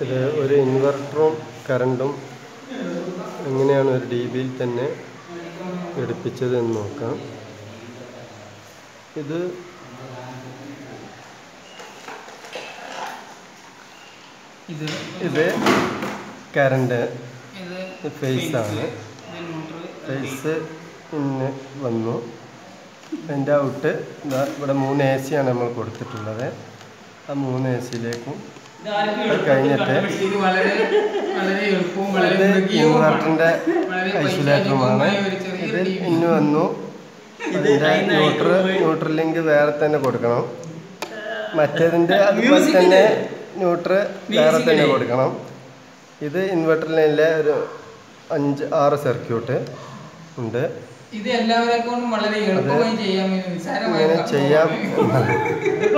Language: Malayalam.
ഇത് ഒരു ഇൻവെർട്ടറും കറണ്ടും എങ്ങനെയാണ് ഒരു ഡി ബിയിൽ തന്നെ ഘടിപ്പിച്ചത് എന്ന് നോക്കാം ഇത് ഇത് ഇത് കറണ്ട് ഇത് ഫേസ് ആണ് ഇത് ന്യൂട്രൽ ഫേസ് ഇന്ന് വന്നു അതിൻ്റെ ഔട്ട് ഇതാ ഇവിടെ മൂന്ന് എ സിയാണ് നമ്മൾ കൊടുത്തിട്ടുള്ളത് ആ മൂന്ന് എ സിയിലേക്കും അത് കഴിഞ്ഞിട്ട് ഇത് വളരെ വളരെ എളുപ്പവും വളരെ ഇത് മൃഗീയവുമാണ്. ഇൻവെർട്ടറിൻ്റെ വളരെ ഐസൊലേറ്ററുമാണ് പൈശാചികവുമായ ഒരു ചെറിയ ഇത് TV. ഇന്ന് വന്നു ഇതിൻ്റെ ന്യൂട്രൽ ന്യൂട്രൽ ലിങ്ക് വേറെ തന്നെ കൊടുക്കണം മറ്റേതിൻ്റെ അതുപോലെ തന്നെ ന്യൂട്രൽ വേറെ തന്നെ കൊടുക്കണം ഇത് ഇൻവെർട്ടർ ലൈനിലെ ഒരു അഞ്ച് ആറ് സർക്യൂട്ട് ഉണ്ട് ഇത് എല്ലാവരെ കൊണ്ടും വളരെ എളുപ്പമായി ചെയ്യാൻ ഇങ്ങനെ നിസ്സാരമായ ചെയ്യാം